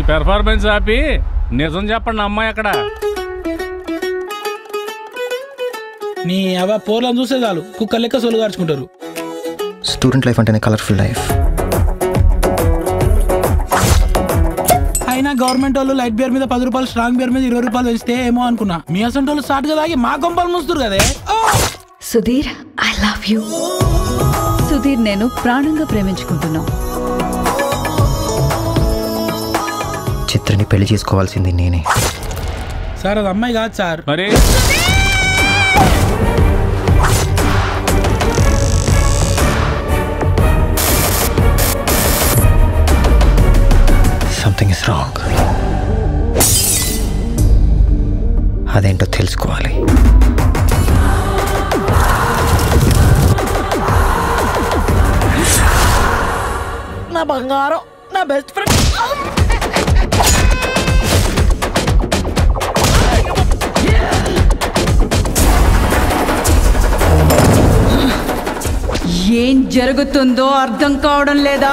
Performance ఆపి నిజం చెప్పండి అమ్మాయి అక్కడ నీ అవ పోర్లను చూసే చాలు కుక్క లెక్క సొలు గార్చుకుంటారు స్టూడెంట్ లైఫ్ అంటేనే కలర్ఫుల్ లైఫ్ అయినా గవర్నమెంట్ వాళ్ళు లైట్ బియర్ మీద పది రూపాయలు స్ట్రాంగ్ బియర్ మీద ఇరవై రూపాయలు వేస్తే ఏమో అనుకున్నా మీ అసంటి వాళ్ళు స్టార్ట్ గా తాగి మా గొంపలు ముస్తారు కదే Sudheer I love you Sudheer నేను ప్రాణంగా ప్రేమించుకుంటున్నాం చిత్రని పెళ్లి చేసుకోవాల్సింది నేనే సార్ అది అమ్మాయి కాదు సార్ మరి సంథింగ్ ఇస్ రాంగ్ అదేంటో తెలుసుకోవాలి నా బంగారం నా బెస్ట్ ఫ్రెండ్ ఏం జరుగుతుందో అర్థం కావడం లేదా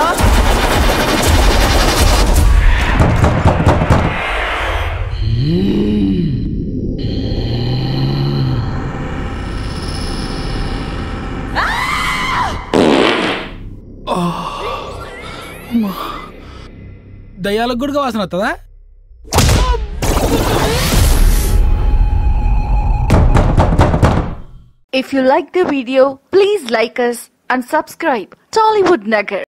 దయ్యాలకు కూడా వాసన వస్తుందా If you like the video, please like us and subscribe. Tollywood Nagar.